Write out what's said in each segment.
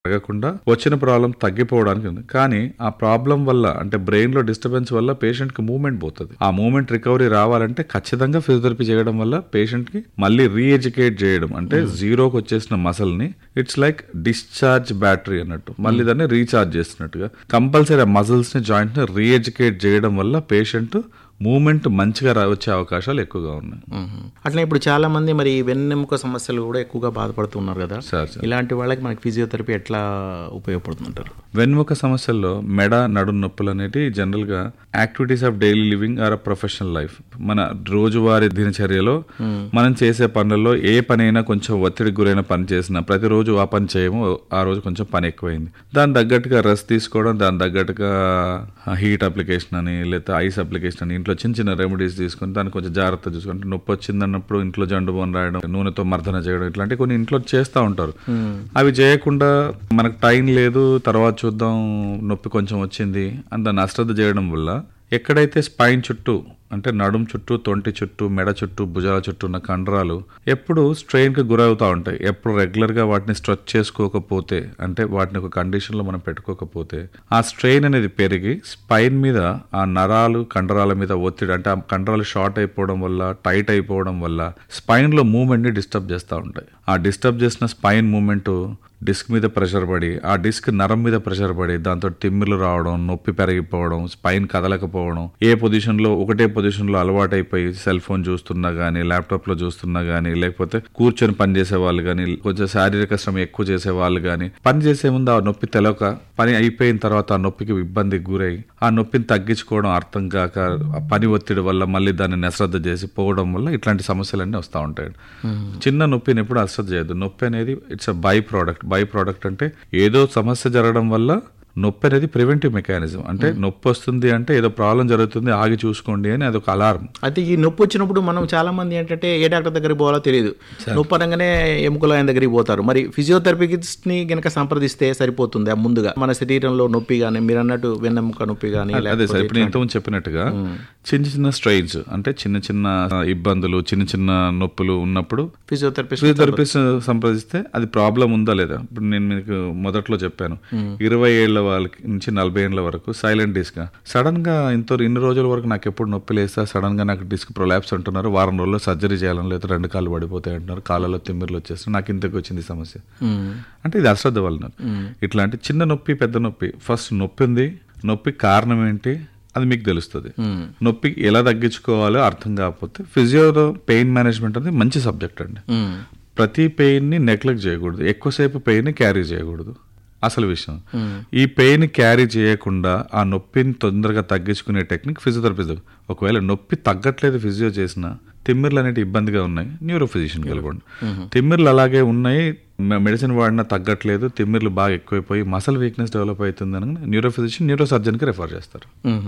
జరగకుండా వచ్చిన ప్రాబ్లం తగ్గిపోవడానికి ఉంది కానీ ఆ ప్రాబ్లం వల్ల అంటే బ్రెయిన్ లో డిస్టర్బెన్స్ వల్ల పేషెంట్ కి మూవ్మెంట్ పోతుంది ఆ మూవ్మెంట్ రికవరీ రావాలంటే ఖచ్చితంగా ఫిజియోథెరపీ చేయడం వల్ల పేషెంట్ కి మళ్ళీ రీఎడ్యుకేట్ చేయడం అంటే జీరోకి వచ్చేసిన మసల్ ని ఇట్స్ లైక్ డిశ్చార్జ్ బ్యాటరీ అన్నట్టు మళ్ళీ దాన్ని రీఛార్జ్ చేస్తున్నట్టుగా కంపల్సరీ ఆ మజిల్స్ ని జాయింట్ ని రీఎడ్యుకేట్ చేయడం వల్ల పేషెంట్ మూమెంట్ మంచిగా రా- వచ్చే అవకాశాలు ఎక్కువగా ఉన్నాయి మ్మ్. అట్లా ఇప్పుడు చాలా మంది మరి వెన్నెముక సమస్యలు కూడా ఎక్కువగా బాధపడుతున్నారు కదా సార్ సార్ ఇలాంటి వాళ్ళకి మనకి ఫిజియోథెరపీ ఎట్లా ఉపయోగపడుతుంటారు వెన్నుముక సమస్యల్లో మెడ నడు నొప్పులు అనేవి జనరల్ గా activities of daily living or professional life మన రోజువారీ దినచర్యలో మనం చేసే పనుల్లో ఏ పని అయినా కొంచెం ఒత్తిడికి గురైన పని చేసినా ప్రతిరోజు ఆ పని చేయము ఆ రోజు కొంచెం పని ఎక్కువైంది దాని తగ్గట్టుగా రెస్ట్ తీసుకోవడం దాని తగ్గట్టుగా హీట్ అప్లికేషన్ అని లేదా ఐస్ అప్లికేషన్ అని ఇంట్లో చిన్న చిన్న రెమెడీస్ తీసుకొని దాన్ని కొంచెం జాగ్రత్త చూసుకుంటే నొప్పి వచ్చింది అన్నప్పుడు ఇంట్లో జండు బోన్ రాయడం నూనెతో మర్దన చేయడం ఇట్లాంటి కొన్ని ఇంట్లో చేస్తూ ఉంటారు అవి చేయకుండా మనకు టైం లేదు తర్వాత చూద్దాం నొప్పి కొంచెం వచ్చింది అని దాన్ని అశ్రద్ధ చేయడం వల్ల ఎక్కడైతే స్పైన్ చుట్టూ అంటే నడుం చుట్టూ తొంటి చుట్టూ మెడ చుట్టూ భుజాల చుట్టూ ఉన్న కండరాలు ఎప్పుడు స్ట్రెయిన్ కి గురవుతూ ఉంటాయి ఎప్పుడు రెగ్యులర్ గా వాటిని స్ట్రెచ్ చేసుకోకపోతే అంటే వాటిని ఒక కండిషన్ లో మనం పెట్టుకోకపోతే ఆ స్ట్రెయిన్ అనేది పెరిగి స్పైన్ మీద ఆ నరాలు కండరాల మీద ఒత్తిడి అంటే ఆ కండరాలు షార్ట్ అయిపోవడం వల్ల టైట్ అయిపోవడం వల్ల స్పైన్ లో మూవ్మెంట్ ని డిస్టర్బ్ చేస్తూ ఉంటాయి ఆ డిస్టర్బ్ చేసిన స్పైన్ మూవ్మెంట్ డిస్క్ మీద ప్రెషర్ పడి ఆ డిస్క్ నరం మీద ప్రెషర్ పడి దాంతో తిమ్మిర్లు రావడం నొప్పి పెరిగిపోవడం స్పైన్ కదలకపోవడం ఏ పొజిషన్ లో ఒకటే పొజిషన్ లో అలవాటైపోయి సెల్ ఫోన్ చూస్తున్నా గానీ ల్యాప్టాప్ లో చూస్తున్నా గానీ లేకపోతే కూర్చొని పని చేసే వాళ్ళు గానీ కొంచెం శారీరక శ్రమ ఎక్కువ చేసే వాళ్ళు గానీ పని చేసే ముందు ఆ నొప్పి తెలవక పని అయిపోయిన తర్వాత ఆ నొప్పికి ఇబ్బందికి గురై ఆ నొప్పిని తగ్గించుకోవడం అర్థం కాక ఆ పని ఒత్తిడి వల్ల మళ్ళీ దాన్ని అశ్రద్ధ చేసి పోవడం వల్ల ఇట్లాంటి సమస్యలన్నీ వస్తూ ఉంటాయి చిన్న నొప్పిని ఎప్పుడు అశ్రద్ధ చేయొద్దు నొప్పి అనేది it's a by product by product అంటే ఏదో సమస్య జరగడం వల్ల నొప్పి అనేది ప్రివెంటివ్ మెకానిజం అంటే నొప్పి వస్తుంది అంటే ఏదో ప్రాబ్లం జరుగుతుంది ఆగి చూసుకోండి అని అదొక అలారం అయితే ఈ నొప్పి వచ్చినప్పుడు మనం చాలా మంది ఏంటంటే ఏ డాక్టర్ దగ్గరికి పోవాలో తెలియదు నొప్పి అనగానే ఎముకల ఆయన దగ్గరికి పోతారు మరి ఫిజియోథెరపిస్ట్ ని గనక సంప్రదిస్తే సరిపోతుంది ముందుగా మన శరీరంలో నొప్పి కానీ మీరు అన్నట్టు వెన్నెముక నొప్పి కానీ అదే సార్ ఇప్పుడు నేను ఇంతకుముందు చెప్పినట్టుగా చిన్న చిన్న స్ట్రెయిన్స్ అంటే చిన్న చిన్న ఇబ్బందులు చిన్న చిన్న నొప్పులు ఉన్నప్పుడు ఫిజియోథెరపిస్ట్ ఫిజియోథెరపిస్ట్ సంప్రదిస్తే అది ప్రాబ్లం ఉందా లేదా ఇప్పుడు నేను మీకు మొదట్లో చెప్పాను ఇరవై ఏళ్ల వాళ్ళకి నుంచి నలభై ఏళ్ల వరకు సైలెంట్ డిస్క్ సడన్ గా ఇంత ఇన్ని రోజుల వరకు నాకు ఎప్పుడు నొప్పి లేస్తా సడన్ గా నాకు డిస్క్ ప్రొలాప్స్ అంటున్నారు వారం రోజుల్లో సర్జరీ చేయాలని లేదా రెండు కాళ్ళు పడిపోతాయి అంటున్నారు కాళ్ళలో తిమ్మిర్లు వచ్చేస్తాయి నాకు ఇంతకు వచ్చింది ఈ సమస్య అంటే ఇది అశ్రద్ధ వలన ఇట్లాంటి చిన్న నొప్పి పెద్ద నొప్పి ఫస్ట్ నొప్పి ఉంది నొప్పి కారణం ఏంటి అది మీకు తెలుస్తుంది నొప్పి ఎలా తగ్గించుకోవాలో అర్థం కాకపోతే ఫిజియో పెయిన్ మేనేజ్మెంట్ అనేది మంచి సబ్జెక్ట్ అండి ప్రతి పెయిన్ ని నెగ్లెక్ట్ చేయకూడదు ఎక్కువసేపు పెయిన్ ని క్యారీ చేయకూడదు అసలు విషయం ఈ పెయిన్ క్యారీ చేయకుండా ఆ నొప్పిని తొందరగా తగ్గించుకునే టెక్నిక్ ఫిజియోథెరపీ ఒకవేళ నొప్పి తగ్గట్లేదు ఫిజియో చేసిన తిమ్మిర్లు అనేవి ఇబ్బందిగా ఉన్నాయి న్యూరో ఫిజిషియన్ కలగండి తిమ్మిర్లు అలాగే ఉన్నాయి మె- మెడిసిన్ వాడినా తగ్గట్లేదు తిమ్మిర్లు బాగా ఎక్కువైపోయి మసల్ వీక్నెస్ డెవలప్ అవుతుంది అని న్యూరో ఫిజిషియన్ న్యూరో సర్జన్కి రెఫర్ చేస్తారు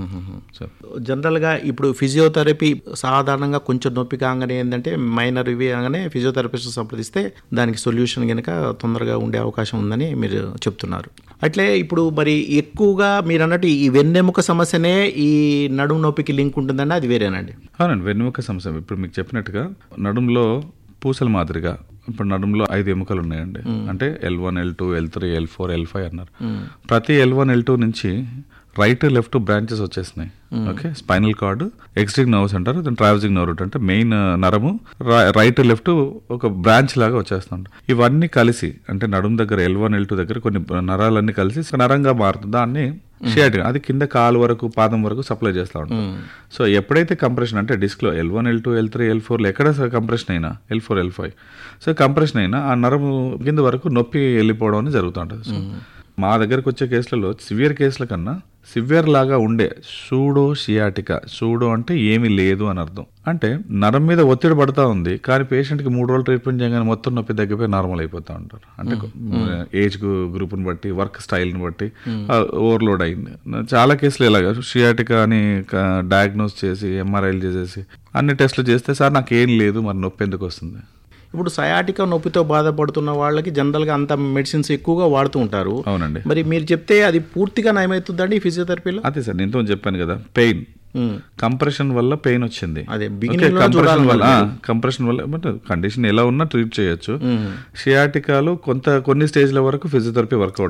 సో జనరల్గా ఇప్పుడు ఫిజియోథెరపీ సాధారణంగా కొంచెం నొప్పి కాగానే ఏంటంటే మైనర్ ఇవి కాగానే ఫిజియోథెరపిస్ట్ సంప్రదిస్తే దానికి సొల్యూషన్ కనుక తొందరగా ఉండే అవకాశం ఉందని మీరు చెప్తున్నారు అట్లే ఇప్పుడు మరి ఎక్కువగా మీరు అన్నట్టు ఈ వెన్నెముక సమస్యనే ఈ నడుము నొప్పికి లింక్ ఉంటుందండి అది వేరేనండి అవునండి వెన్నుముక సమస్య ఇప్పుడు మీకు చెప్పినట్టుగా నడుములో పూసల మాదిరిగా ఇప్పుడు నడుములో ఐదు ఎముకలు ఉన్నాయండి అంటే L one L two L three L four L five అన్నారు ప్రతి ఎల్ వన్ ఎల్ టూ నుంచి రైట్ లెఫ్ట్ బ్రాంచెస్ వచ్చేసినాయి ఓకే స్పైనల్ కార్డ్ ఎక్స్ట్రిక్ నర్వ్స్ అంటారు దాని ట్రావెజింగ్ నర్వ్ అంటే మెయిన్ నరము రైట్ లెఫ్ట్ ఒక బ్రాంచ్ లాగా వచ్చేస్తుంటాయి ఇవన్నీ కలిసి అంటే నడుము దగ్గర ఎల్ వన్ ఎల్ టూ దగ్గర కొన్ని నరాలన్నీ కలిసి నరంగా మారుతుంది దాన్ని షేడ్ అది కింద కాలు వరకు పాదం వరకు సప్లై చేస్తూ ఉంటాం సో ఎప్పుడైతే కంప్రెషన్ అంటే డిస్క్ లో L one L two L three L four ఎక్కడ కంప్రెషన్ అయినా L four L five so compression అయినా ఆ నరము కింద వరకు నొప్పి వెళ్ళిపోవడం అనేది జరుగుతూ ఉంటుంది సో మా దగ్గరకు వచ్చే కేసులలో సివియర్ కేసుల కన్నా సివియర్ లాగా ఉండే సూడో షియాటికా సూడో అంటే ఏమీ లేదు అని అర్థం అంటే నరం మీద ఒత్తిడి పడతా ఉంది కానీ పేషెంట్కి మూడు రోజులు ట్రీట్మెంట్ చేయగానే మొత్తం నొప్పి తగ్గిపోయి నార్మల్ అయిపోతూ ఉంటారు అంటే ఏజ్ గ్రూప్ని బట్టి వర్క్ స్టైల్ని బట్టి ఓవర్లోడ్ అయింది చాలా కేసులు ఇలాగ షియాటికా అని డయాగ్నోస్ చేసి ఎంఆర్ఐలు చేసేసి అన్ని టెస్టులు చేస్తే సార్ నాకు ఏం లేదు మరి నొప్పి ఎందుకు వస్తుంది ఇప్పుడు సయాటిక నొప్పితో బాధపడుతున్న వాళ్ళకి జనరల్గా అంత మెడిసిన్స్ ఎక్కువగా వాడుతూ ఉంటారు అవునండి మరి మీరు చెప్తే అది పూర్తిగా నయమవుతుందండి ఈ ఫిజియోథెరపీలో అదే సార్ నేను ఇంతకుముందు చెప్పాను కదా పెయిన్ కంప్రెషన్ వల్ల పెయిన్ వచ్చింది అదే ఓకే, బిగినింగ్ కంప్రెషన్ వల్ల కంప్రెషన్ వల్ల బట్ కండిషన్ ఎలా ఉన్నా ట్రీట్ చేయొచ్చు షియాటికాలు కొంత కొన్ని స్టేజ్ల వరకు ఫిజియోథెరపీ వర్కౌట్